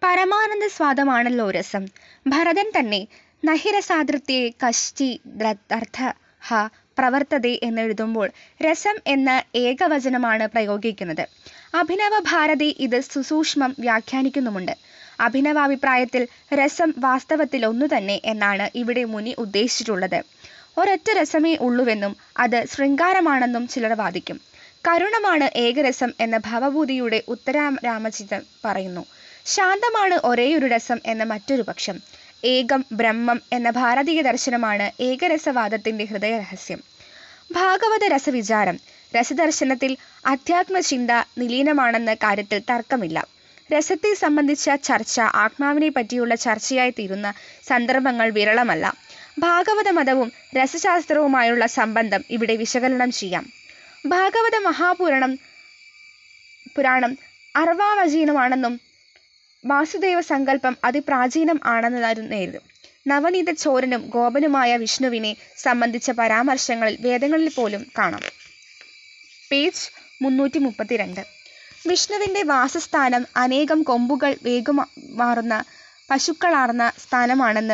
പരമാനന്ദ സ്വാദമാണല്ലോ രസം ഭരതൻ തന്നെ നഹിരസാദൃത്യേ കശ്ചി അർത്ഥ പ്രവർത്തതേ എന്നെഴുതുമ്പോൾ രസം എന്ന ഏകവചനമാണ് പ്രയോഗിക്കുന്നത് അഭിനവ ഭാരതി ഇത് സുസൂക്ഷ്മം വ്യാഖ്യാനിക്കുന്നുമുണ്ട് അഭിനവാഭിപ്രായത്തിൽ രസം വാസ്തവത്തിൽ ഒന്നു തന്നെ എന്നാണ് ഇവിടെ മുനി ഉദ്ദേശിച്ചിട്ടുള്ളത് ഒരൊറ്റ രസമേ ഉള്ളുവെന്നും അത് ശൃംഗാരമാണെന്നും ചിലർ വാദിക്കും കരുണമാണ് ഏകരസം എന്ന ഭവഭൂതിയുടെ ഉത്തരാരാമചിതം പറയുന്നു ശാന്തമാണ് ഒരേയൊരു രസം എന്ന മറ്റൊരു പക്ഷം ഏകം ബ്രഹ്മം എന്ന ഭാരതീയ ദർശനമാണ് ഏകരസവാദത്തിന്റെ ഹൃദയരഹസ്യം ഭാഗവത രസവിചാരം രസദർശനത്തിൽ അധ്യാത്മചിന്ത നിലീനമാണെന്ന കാര്യത്തിൽ തർക്കമില്ല രസത്തെ സംബന്ധിച്ച ചർച്ച ആത്മാവിനെ പറ്റിയുള്ള ചർച്ചയായി തീരുന്ന സന്ദർഭങ്ങൾ വിരളമല്ല ഭാഗവത മതവും രസശാസ്ത്രവുമായുള്ള സംബന്ധം ഇവിടെ വിശകലനം ചെയ്യാം ഭാഗവത മഹാപുരാണം പുരാണം അർവാവചീനമാണെന്നും വാസുദേവ സങ്കല്പം അതിപ്രാചീനം ആണെന്നായിരുന്നു നവനീത ചോരനും ഗോപനുമായ വിഷ്ണുവിനെ സംബന്ധിച്ച പരാമർശങ്ങളിൽ വേദങ്ങളിൽ പോലും കാണാം പേജ് മുന്നൂറ്റി മുപ്പത്തിരണ്ട് വിഷ്ണുവിന്റെ വാസസ്ഥാനം അനേകം കൊമ്പുകൾ വേഗമാറുന്ന പശുക്കളാർന്ന സ്ഥാനമാണെന്ന്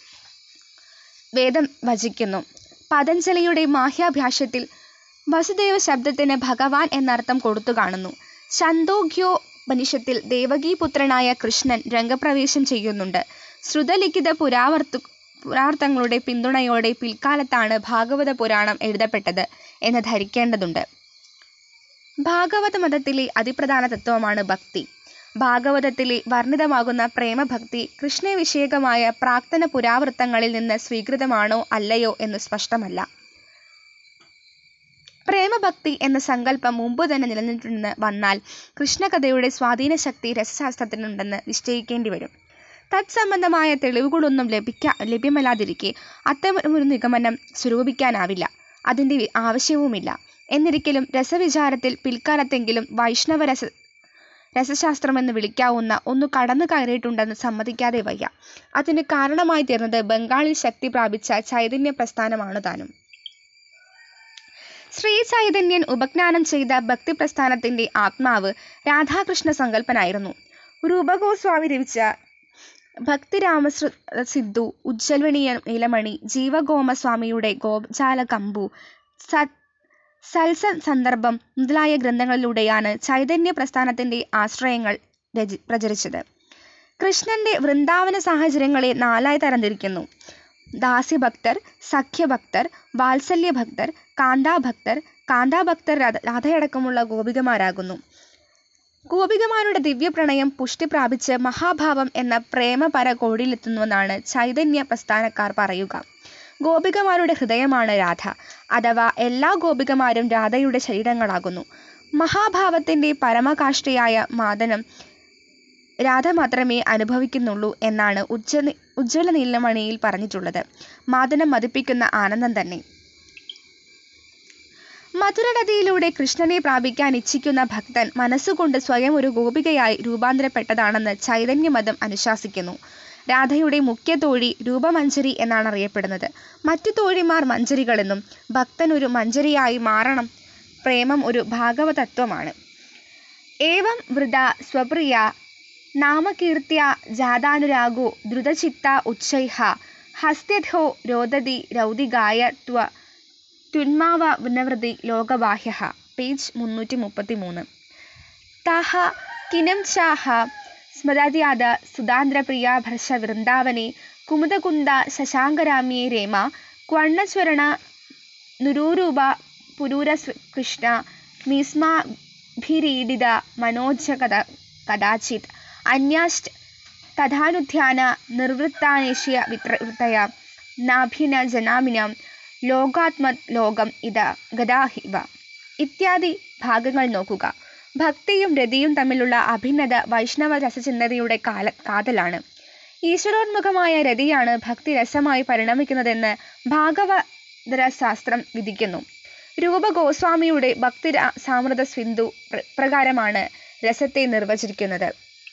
വേദം വചിക്കുന്നു പതഞ്ജലിയുടെ മാഹ്യാഭ്യാസത്തിൽ വസുദേവ ശബ്ദത്തിന് ഭഗവാൻ എന്നർത്ഥം കൊടുത്തു കാണുന്നു ഛന്തോഗ്യോപനിഷത്തിൽ ദേവകീപുത്രനായ കൃഷ്ണൻ രംഗപ്രവേശം ചെയ്യുന്നുണ്ട് ശ്രുതലിഖിത പുരാവർത്ത പുരാർത്ഥങ്ങളുടെ പിന്തുണയോടെ പിൽക്കാലത്താണ് ഭാഗവത പുരാണം എഴുതപ്പെട്ടത് എന്ന് ധരിക്കേണ്ടതുണ്ട് ഭാഗവത മതത്തിലെ അതിപ്രധാന തത്വമാണ് ഭക്തി ഭാഗവതത്തിലെ വർണ്ണിതമാകുന്ന പ്രേമഭക്തി കൃഷ്ണ വിഷയകമായ പ്രാക്തന പുരാവൃത്തങ്ങളിൽ നിന്ന് സ്വീകൃതമാണോ അല്ലയോ എന്ന് സ്പഷ്ടമല്ല പ്രേമഭക്തി എന്ന സങ്കല്പം മുമ്പ് തന്നെ നിലനിന്നിട്ടുണ്ടെന്ന് വന്നാൽ കൃഷ്ണകഥയുടെ സ്വാധീന ശക്തി രസശാസ്ത്രത്തിനുണ്ടെന്ന് നിശ്ചയിക്കേണ്ടി വരും തത്സംബന്ധമായ തെളിവുകളൊന്നും ലഭിക്കാ ലഭ്യമല്ലാതിരിക്കെ അത്തരമൊരു നിഗമനം സ്വരൂപിക്കാനാവില്ല അതിൻ്റെ ആവശ്യവുമില്ല എന്നിരിക്കലും രസവിചാരത്തിൽ പിൽക്കാലത്തെങ്കിലും വൈഷ്ണവ രസ രസശാസ്ത്രമെന്ന് വിളിക്കാവുന്ന ഒന്ന് കടന്നു കയറിയിട്ടുണ്ടെന്ന് സമ്മതിക്കാതെ വയ്യ അതിന് കാരണമായി തീർന്നത് ബംഗാളിൽ ശക്തി പ്രാപിച്ച ചൈതന്യ പ്രസ്ഥാനമാണ് താനും ശ്രീ ചൈതന്യൻ ഉപജ്ഞാനം ചെയ്ത ഭക്തി പ്രസ്ഥാനത്തിന്റെ ആത്മാവ് രാധാകൃഷ്ണ സങ്കല്പനായിരുന്നു രൂപഗോസ്വാമി രചിച്ച ഭക്തിരാമശ്ര സിദ്ധു ഉജ്ജൽവണീയ നീലമണി ജീവഗോമസ്വാമിയുടെ ഗോജാല കമ്പു സത് സൽസ സന്ദർഭം മുതലായ ഗ്രന്ഥങ്ങളിലൂടെയാണ് ചൈതന്യ പ്രസ്ഥാനത്തിന്റെ ആശ്രയങ്ങൾ രചി പ്രചരിച്ചത് കൃഷ്ണന്റെ വൃന്ദാവന സാഹചര്യങ്ങളെ നാലായി തരംതിരിക്കുന്നു ദാസ്യഭക്തർ സഖ്യഭക്തർ വാത്സല്യഭക്തർ കാന്താഭക്തർ കാന്താഭക്തർ രാധയടക്കമുള്ള ഗോപികമാരാകുന്നു ഗോപികമാരുടെ ദിവ്യപ്രണയം പുഷ്ടി പ്രാപിച്ച് മഹാഭാവം എന്ന പ്രേമപര കോടിയിലെത്തുന്നുവെന്നാണ് ചൈതന്യ പ്രസ്ഥാനക്കാർ പറയുക ഗോപികമാരുടെ ഹൃദയമാണ് രാധ അഥവാ എല്ലാ ഗോപികമാരും രാധയുടെ ശരീരങ്ങളാകുന്നു മഹാഭാവത്തിന്റെ പരമകാഷ്ഠയായ മാദനം രാധ മാത്രമേ അനുഭവിക്കുന്നുള്ളൂ എന്നാണ് ഉജ്ജ ഉജ്ജ്വല നീലമണിയിൽ പറഞ്ഞിട്ടുള്ളത് മാദനം മതിപ്പിക്കുന്ന ആനന്ദം തന്നെ മധുരനദിയിലൂടെ കൃഷ്ണനെ പ്രാപിക്കാൻ ഇച്ഛിക്കുന്ന ഭക്തൻ മനസ്സുകൊണ്ട് സ്വയം ഒരു ഗോപികയായി രൂപാന്തരപ്പെട്ടതാണെന്ന് ചൈതന്യമതം അനുശാസിക്കുന്നു രാധയുടെ മുഖ്യ തോഴി രൂപമഞ്ജരി എന്നാണ് അറിയപ്പെടുന്നത് മറ്റു തോഴിമാർ മഞ്ജരികളെന്നും ഭക്തൻ ഒരു മഞ്ജരിയായി മാറണം പ്രേമം ഒരു ഭാഗവതത്വമാണ് ഏവം വൃത സ്വപ്രിയ നാമകീർത്തിയ ജാതാനുരാഗോ ദ്രുതചിത്ത ഉച്ചൈഹ ഹസ്ത്യധോ രോദതി രൗദികായ ത്വ തുന്മാവ പുനവൃതി ലോകബാഹ്യ പേജ് മുന്നൂറ്റി മുപ്പത്തി മൂന്ന് താഹ കിനം ചാഹ സ്മൃതാദ്യാത സുധാന്ദ്രപ്രിയ ഭർഷ വൃന്ദാവനെ കുമുദകുന്ദ ശശാങ്കരാമ്യേ രേമ ക്വണ്ണസ്വരണ നുരൂരൂപ പുരൂര കൃഷ്ണ മീസ്മാഭിരീഡിത മനോജ കഥ കഥാചിത് അന്യാശ്ച തഥാനുധ്യാന നിർവൃത്താനേഷ്യ വിത്രവൃത്തയ നാഭിന ജനാമിനം ലോകാത്മത് ലോകം ഇത ഗതാഹിവ ഇത്യാദി ഭാഗങ്ങൾ നോക്കുക ഭക്തിയും രതിയും തമ്മിലുള്ള അഭിന്നത വൈഷ്ണവ രസചിന്തതയുടെ കാല കാതലാണ് ഈശ്വരോന്മുഖമായ രതിയാണ് ഭക്തി രസമായി പരിണമിക്കുന്നതെന്ന് ഭാഗവതര ശാസ്ത്രം വിധിക്കുന്നു രൂപ ഗോസ്വാമിയുടെ ഭക്തി സാമൃത സിന്ധു പ്രകാരമാണ് രസത്തെ നിർവചിക്കുന്നത്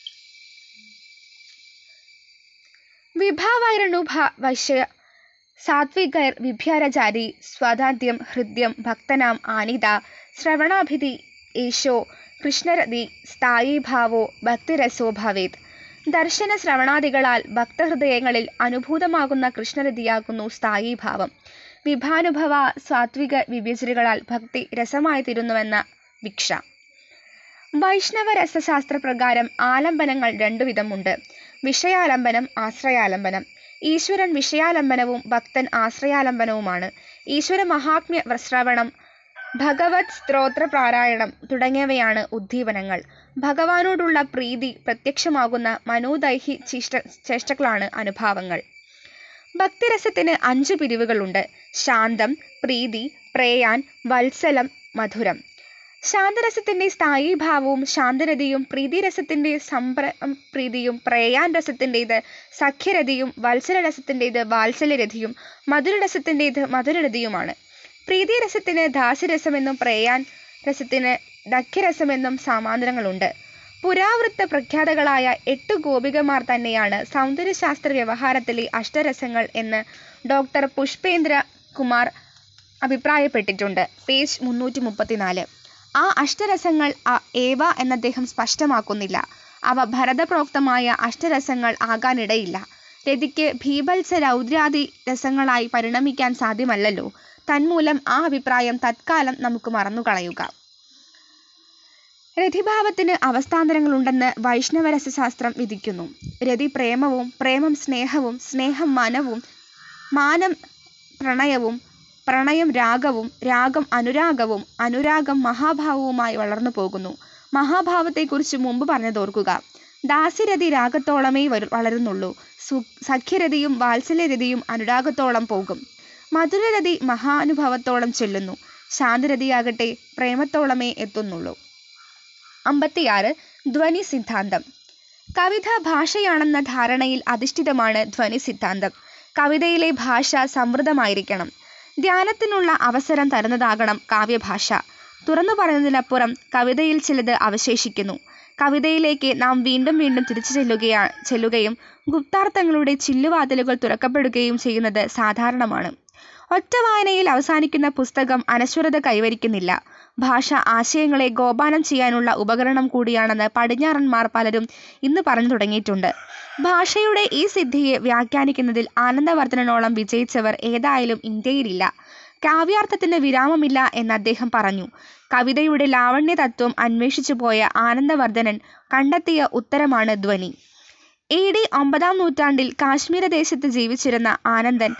വിഭാവൈരണുഭ വൈശ്യ സാത്വികൈർ വിഭ്യാരചാരി സ്വതാദ്യം ഹൃദ്യം ഭക്തനാം ആനിത ശ്രവണാഭിധി ഏഷോ കൃഷ്ണരതി സ്ഥായീഭാവോ ഭക്തിരസോ ഭവേത് ദർശന ശ്രവണാദികളാൽ ഭക്തഹൃദയങ്ങളിൽ അനുഭൂതമാകുന്ന കൃഷ്ണരതിയാകുന്നു സ്ഥായീ ഭാവം വിഭാനുഭവ സാത്വിക വിവേചനകളാൽ ഭക്തി രസമായി തീരുന്നുവെന്ന ഭിക്ഷ വൈഷ്ണവ രസശാസ്ത്രപ്രകാരം ആലംബനങ്ങൾ രണ്ടു വിധമുണ്ട് വിഷയാലംബനം ആശ്രയാലംബനം ഈശ്വരൻ വിഷയാലംബനവും ഭക്തൻ ആശ്രയാലംബനവുമാണ് ഈശ്വര മഹാത്മ്യ ശ്രവണം ഭഗവത് സ്ത്രോത്ര പാരായണം തുടങ്ങിയവയാണ് ഉദ്ദീപനങ്ങൾ ഭഗവാനോടുള്ള പ്രീതി പ്രത്യക്ഷമാകുന്ന മനോദൈഹി ചേഷ്ട ചേഷ്ടകളാണ് അനുഭാവങ്ങൾ ഭക്തിരസത്തിന് അഞ്ചു പിരിവുകളുണ്ട് ശാന്തം പ്രീതി പ്രേയാൻ വത്സലം മധുരം ശാന്തരസത്തിന്റെ സ്ഥായീ ഭാവവും ശാന്തരതിയും പ്രീതിരസത്തിന്റെ സംപ്ര പ്രീതിയും പ്രേയാൻ രസത്തിൻ്റെത് സഖ്യരതിയും വത്സല രസത്തിൻ്റെത് വാത്സല്യരതിയും മധുരരസത്തിൻ്റെത് മധുരരതിയുമാണ് പ്രീതിരസത്തിന് ദാസ്യരസമെന്നും പ്രേയാൻ രസത്തിന് ദഖ്യരസമെന്നും സമാന്തരങ്ങളുണ്ട് പുരാവൃത്ത പ്രഖ്യാതകളായ എട്ട് ഗോപികമാർ തന്നെയാണ് സൗന്ദര്യശാസ്ത്ര വ്യവഹാരത്തിലെ അഷ്ടരസങ്ങൾ എന്ന് ഡോക്ടർ പുഷ്പേന്ദ്ര കുമാർ അഭിപ്രായപ്പെട്ടിട്ടുണ്ട് പേജ് മുന്നൂറ്റി മുപ്പത്തിനാല് ആ അഷ്ടരസങ്ങൾ ഏവ എന്നദ്ദേഹം സ്പഷ്ടമാക്കുന്നില്ല അവ ഭരതപ്രോക്തമായ അഷ്ടരസങ്ങൾ ആകാനിടയില്ല രതിക്ക് ഭീഭത്സ രൗദ്രാദി രസങ്ങളായി പരിണമിക്കാൻ സാധ്യമല്ലല്ലോ തന്മൂലം ആ അഭിപ്രായം തത്കാലം നമുക്ക് മറന്നുകളയുക രതിഭാവത്തിന് അവസ്ഥാന്തരങ്ങളുണ്ടെന്ന് വൈഷ്ണവ രസശാസ്ത്രം വിധിക്കുന്നു രതി പ്രേമവും പ്രേമം സ്നേഹവും സ്നേഹം മനവും മാനം പ്രണയവും പ്രണയം രാഗവും രാഗം അനുരാഗവും അനുരാഗം മഹാഭാവവുമായി വളർന്നു പോകുന്നു മഹാഭാവത്തെക്കുറിച്ച് മുമ്പ് പറഞ്ഞതോർക്കുക ദാസ്യരതി രാഗത്തോളമേ വരു വളരുന്നുള്ളൂ സു സഖ്യരതിയും വാത്സല്യരതിയും അനുരാഗത്തോളം പോകും മധുരരതി മഹാനുഭവത്തോളം ചെല്ലുന്നു ശാന്തരതിയാകട്ടെ പ്രേമത്തോളമേ എത്തുന്നുള്ളൂ അമ്പത്തിയാറ് ധ്വനി സിദ്ധാന്തം കവിത ഭാഷയാണെന്ന ധാരണയിൽ അധിഷ്ഠിതമാണ് ധ്വനി സിദ്ധാന്തം കവിതയിലെ ഭാഷ സമൃദ്ധമായിരിക്കണം ധ്യാനത്തിനുള്ള അവസരം തരുന്നതാകണം കാവ്യഭാഷ തുറന്നു പറയുന്നതിനപ്പുറം കവിതയിൽ ചിലത് അവശേഷിക്കുന്നു കവിതയിലേക്ക് നാം വീണ്ടും വീണ്ടും തിരിച്ചു ചെല്ലുകയാ ചെല്ലുകയും ഗുപ്താർത്ഥങ്ങളുടെ ചില്ലുവാതിലുകൾ തുറക്കപ്പെടുകയും ചെയ്യുന്നത് സാധാരണമാണ് ഒറ്റ വായനയിൽ അവസാനിക്കുന്ന പുസ്തകം അനശ്വരത കൈവരിക്കുന്നില്ല ഭാഷ ആശയങ്ങളെ ഗോപാനം ചെയ്യാനുള്ള ഉപകരണം കൂടിയാണെന്ന് പടിഞ്ഞാറന്മാർ പലരും ഇന്ന് പറഞ്ഞു തുടങ്ങിയിട്ടുണ്ട് ഭാഷയുടെ ഈ സിദ്ധിയെ വ്യാഖ്യാനിക്കുന്നതിൽ ആനന്ദവർദ്ധനോളം വിജയിച്ചവർ ഏതായാലും ഇന്ത്യയിലില്ല കാവ്യാർത്ഥത്തിന് വിരാമമില്ല എന്ന് അദ്ദേഹം പറഞ്ഞു കവിതയുടെ ലാവണ്യ തത്വം അന്വേഷിച്ചു പോയ ആനന്ദവർദ്ധനൻ കണ്ടെത്തിയ ഉത്തരമാണ് ധ്വനി എ ഡി ഒമ്പതാം നൂറ്റാണ്ടിൽ കാശ്മീര ദേശത്ത് ജീവിച്ചിരുന്ന ആനന്ദൻ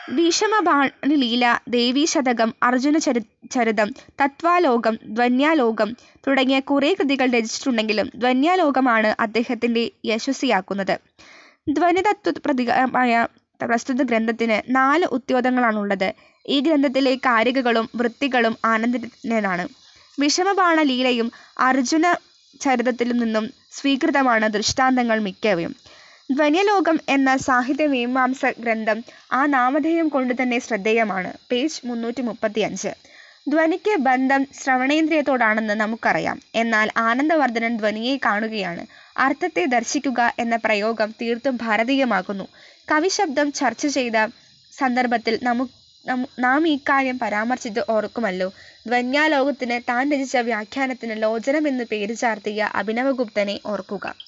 ഭീഷമബാണലീല ദേവീശതകം അർജുന ചരി ചരിതം തത്വാലോകം ധ്വന്യാലോകം തുടങ്ങിയ കുറേ കൃതികൾ രചിച്ചിട്ടുണ്ടെങ്കിലും ധ്വന്യാലോകമാണ് അദ്ദേഹത്തിന്റെ യശസ്വിയാക്കുന്നത് ധ്വനിതത്വ പ്രതികമായ പ്രസ്തുത ഗ്രന്ഥത്തിന് നാല് ഉദ്യോതങ്ങളാണുള്ളത് ഈ ഗ്രന്ഥത്തിലെ കാരികകളും വൃത്തികളും ആനന്ദനാണ് വിഷമബാണ ലീലയും അർജുന ചരിതത്തിൽ നിന്നും സ്വീകൃതമാണ് ദൃഷ്ടാന്തങ്ങൾ മിക്കവയും ധ്വന്യലോകം എന്ന സാഹിത്യ മീമാംസ ഗ്രന്ഥം ആ നാമധേയം കൊണ്ട് തന്നെ ശ്രദ്ധേയമാണ് പേജ് മുന്നൂറ്റി മുപ്പത്തി അഞ്ച് ധ്വനിക്ക് ബന്ധം ശ്രവണേന്ദ്രിയത്തോടാണെന്ന് നമുക്കറിയാം എന്നാൽ ആനന്ദവർദ്ധനൻ ധ്വനിയെ കാണുകയാണ് അർത്ഥത്തെ ദർശിക്കുക എന്ന പ്രയോഗം തീർത്തും ഭാരതീയമാകുന്നു കവിശബ്ദം ചർച്ച ചെയ്ത സന്ദർഭത്തിൽ നമു നാം ഈ കാര്യം പരാമർശിച്ച് ഓർക്കുമല്ലോ ധ്വന്യാലോകത്തിന് താൻ രചിച്ച വ്യാഖ്യാനത്തിന് ലോചനം എന്ന് പേര് ചാർത്തിയ അഭിനവഗുപ്തനെ ഓർക്കുക